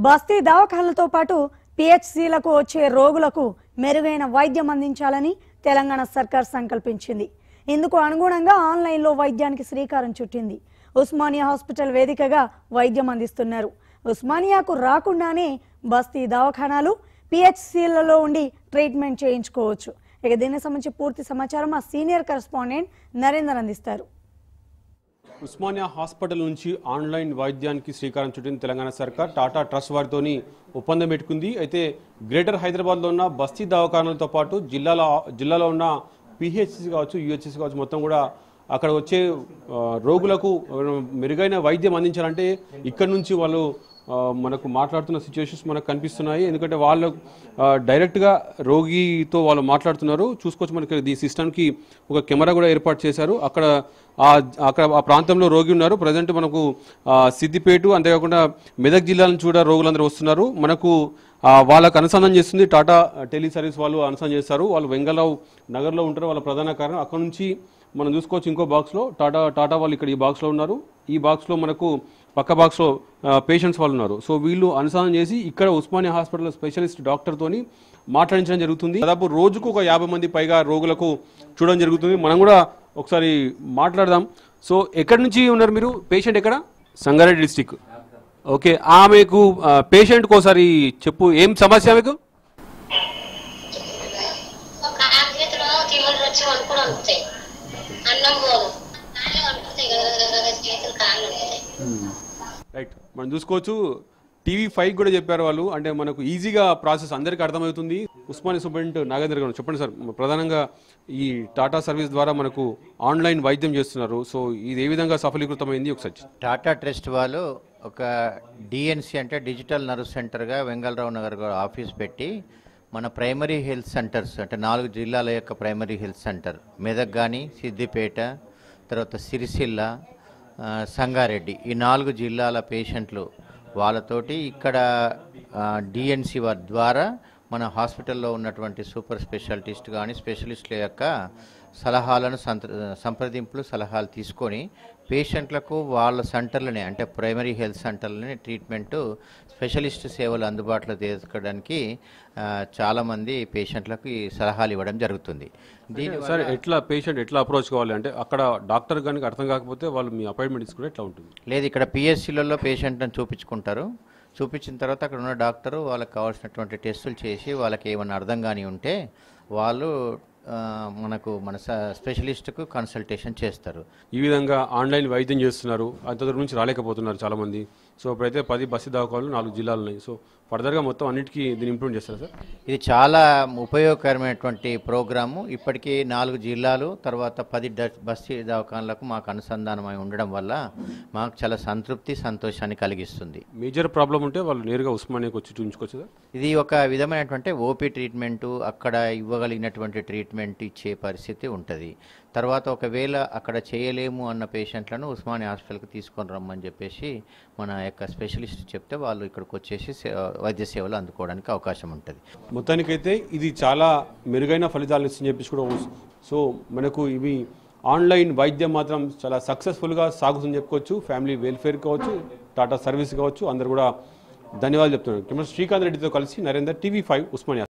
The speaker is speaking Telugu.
బస్తీ దవాఖానలతో పాటు పిహెచ్సిలకు వచ్చే రోగులకు మెరుగైన వైద్యం అందించాలని తెలంగాణ సర్కార్ సంకల్పించింది ఇందుకు అనుగుణంగా ఆన్లైన్లో వైద్యానికి శ్రీకారం చుట్టింది ఉస్మానియా హాస్పిటల్ వేదికగా వైద్యం అందిస్తున్నారు ఉస్మానియాకు రాకుండానే బస్తీ దవాఖానాలు పిహెచ్సిలలో ఉండి ట్రీట్మెంట్ చేయించుకోవచ్చు ఇక దీనికి సంబంధించి పూర్తి సమాచారం మా సీనియర్ కరెస్పాండెంట్ నరేందర్ అందిస్తారు ఉస్మానియా హాస్పిటల్ నుంచి ఆన్లైన్ వైద్యానికి శ్రీకారం చుట్టింది తెలంగాణ సర్కార్ టాటా ట్రస్ట్ వారితోని ఒప్పందం పెట్టుకుంది అయితే గ్రేటర్ హైదరాబాద్లో ఉన్న బస్తీ దవాఖానాలతో పాటు జిల్లాలో జిల్లాలో ఉన్న పిహెచ్సి కావచ్చు యూహెచ్సి కావచ్చు మొత్తం కూడా అక్కడ వచ్చే ఆ, రోగులకు మెరుగైన వైద్యం అందించాలంటే ఇక్కడ నుంచి వాళ్ళు ఆ, మనకు మాట్లాడుతున్న సిచ్యువేషన్స్ మనకు కనిపిస్తున్నాయి ఎందుకంటే వాళ్ళు ఆ, డైరెక్ట్గా రోగితో వాళ్ళు మాట్లాడుతున్నారు చూసుకోవచ్చు మనకి ఈ సిస్టమ్కి ఒక కెమెరా కూడా ఏర్పాటు చేశారు అక్కడ ఆ అక్కడ ఆ ప్రాంతంలో రోగి ఉన్నారు ప్రజెంట్ మనకు ఆ, సిద్దిపేట అంతేకాకుండా మెదక్ జిల్లా నుంచి కూడా రోగులందరూ వస్తున్నారు మనకు ఆ, వాళ్ళకు అనుసంధానం చేస్తుంది టాటా టెలి సర్వీస్ వాళ్ళు అనుసంధానం చేస్తారు వాళ్ళు వెంగళరావు నగర్లో ఉంటారు వాళ్ళ ప్రధాన కారణం అక్కడ నుంచి మనం చూసుకోవచ్చు ఇంకో బాక్స్లో టాటా టాటా వాళ్ళు ఇక్కడ ఈ బాక్స్లో ఉన్నారు ఈ బాక్స్లో మనకు పక్క బాక్స్లో పేషెంట్స్ వాళ్ళు ఉన్నారు సో వీళ్ళు అనుసంధానం చేసి ఇక్కడ ఉస్మానియా హాస్పిటల్ స్పెషలిస్ట్ డాక్టర్తోని మాట్లాడించడం జరుగుతుంది దాదాపు రోజుకు ఒక యాభై మంది పైగా రోగులకు చూడడం జరుగుతుంది మనం కూడా ఒకసారి మాట్లాడదాం సో ఎక్కడి నుంచి ఉన్నారు మీరు పేషెంట్ ఎక్కడ సంగారెడ్డి డిస్టిక్ ఓకే ఆమెకు పేషెంట్కి ఒకసారి చెప్పు ఏం సమస్య ఆమెకు కాకరీతిలో తిమ్మలు వచ్చి వండుకొని వండుతాయి అన్నం పోదు కాళ్ళు వండుతాయి కదా చేతులు కాళ్ళు వండుతాయి రైట్ మనం చూసుకోవచ్చు టీవీ ఫైవ్ కూడా చెప్పారు వాళ్ళు అంటే మనకు ఈజీగా ప్రాసెస్ అందరికీ అర్థమవుతుంది ఉస్మానియా సూపరింటెండెంట్ నాగేంద్ర గారు చెప్పండి సార్ ప్రధానంగా ఈ టాటా సర్వీస్ ద్వారా మనకు ఆన్లైన్ వైద్యం చేస్తున్నారు సో ఇది ఏ విధంగా సఫలీకృతమైంది ఒకసారి చెప్పండి. టాటా ట్రస్ట్ వాళ్ళు ఒక డిఎన్సి అంటే డిజిటల్ నర్వ్ సెంటర్గా వెంగళరావు నగర్ గారు ఆఫీస్ పెట్టి మన ప్రైమరీ హెల్త్ సెంటర్స్ అంటే నాలుగు జిల్లాల యొక్క ప్రైమరీ హెల్త్ సెంటర్ మెదక్ కానీ సిద్దిపేట తర్వాత సిరిసిల్ల ఆ, సంగారెడ్డి ఈ నాలుగు జిల్లాల పేషెంట్లు వాళ్ళతోటి ఇక్కడ డిఎన్సి వారి ద్వారా మన హాస్పిటల్లో ఉన్నటువంటి సూపర్ స్పెషాలిటిస్ట్ కానీ స్పెషలిస్టుల యొక్క సలహాలను సంత సంప్రదింపులు సలహాలు తీసుకొని పేషెంట్లకు వాళ్ళ సెంటర్లని అంటే ప్రైమరీ హెల్త్ సెంటర్లని ట్రీట్మెంటు స్పెషలిస్ట్ సేవలు అందుబాటులో తీసుకోవడానికి ఆ, చాలామంది పేషెంట్లకు ఈ సలహాలు ఇవ్వడం జరుగుతుంది దీని సార్ ఎట్లా పేషెంట్ ఎట్లా అప్రోచ్ కావాలి అంటే అక్కడ డాక్టర్ కానీ అర్థం కాకపోతే వాళ్ళు మీ అపాయింట్మెంట్ తీసుకుంటే ఎట్లా ఉంటుంది లేదు ఇక్కడ పిఎస్సీలలో పేషెంట్ని చూపించుకుంటారు చూపించిన తర్వాత అక్కడ ఉన్న డాక్టరు వాళ్ళకి కావాల్సినటువంటి టెస్టులు చేసి వాళ్ళకి ఏమైనా అర్థం కాని ఉంటే వాళ్ళు ఆ, మనకు మన స- స్పెషలిస్ట్కు కన్సల్టేషన్ చేస్తారు ఈ విధంగా ఆన్లైన్ వైద్యం చేస్తున్నారు అంత దూరం నుంచి రాలేకపోతున్నారు చాలామంది సో ఇప్పుడైతే పది బస్సు దవాఖాలు నాలుగు జిల్లాలు ఉన్నాయి సో ఫర్దర్గా మొత్తం అన్నిటికీ దీన్ని ఇంప్రూవ్ చేస్తారు సార్ ఇది చాలా ఉపయోగకరమైనటువంటి ప్రోగ్రాము ఇప్పటికీ నాలుగు జిల్లాలు తర్వాత పది డ- బస్తీ దవాఖానలకు మాకు అనుసంధానమై ఉండడం వల్ల మాకు చాలా సంతృప్తి సంతోషాన్ని కలిగిస్తుంది మేజర్ ప్రాబ్లం ఉంటే వాళ్ళు నేరుగా ఉస్మానియాకి వచ్చి చూపించుకోవచ్చు సార్ ఇది ఒక విధమైనటువంటి ఓపీ ట్రీట్మెంటు అక్కడ ఇవ్వగలిగినటువంటి ట్రీట్మెంట్ ఇచ్చే పరిస్థితి ఉంటుంది తర్వాత ఒకవేళ అక్కడ చేయలేము అన్న పేషెంట్లను ఉస్మానియా హాస్పిటల్కి తీసుకొని రమ్మని చెప్పేసి మన యొక్క స్పెషలిస్ట్ చెప్తే వాళ్ళు ఇక్కడికి వచ్చేసి సే- వైద్య సేవలు అందుకోవడానికి అవకాశం ఉంటుంది మొత్తానికైతే ఇది చాలా మెరుగైన ఫలితాలు ఇస్తుందని చెప్పేసి కూడా ఊస్- సో మనకు ఇవి ఆన్లైన్ వైద్యం మాత్రం చాలా సక్సెస్ఫుల్గా సాగుతుందని చెప్పుకోవచ్చు ఫ్యామిలీ వెల్ఫేర్ కావచ్చు టాటా సర్వీస్ కావచ్చు అందరు కూడా ధన్యవాదాలు చెప్తున్నారు కెమెరా శ్రీకాంత్ రెడ్డితో కలిసి నరేందర్ టీవీ ఫైవ్ ఉస్మానియా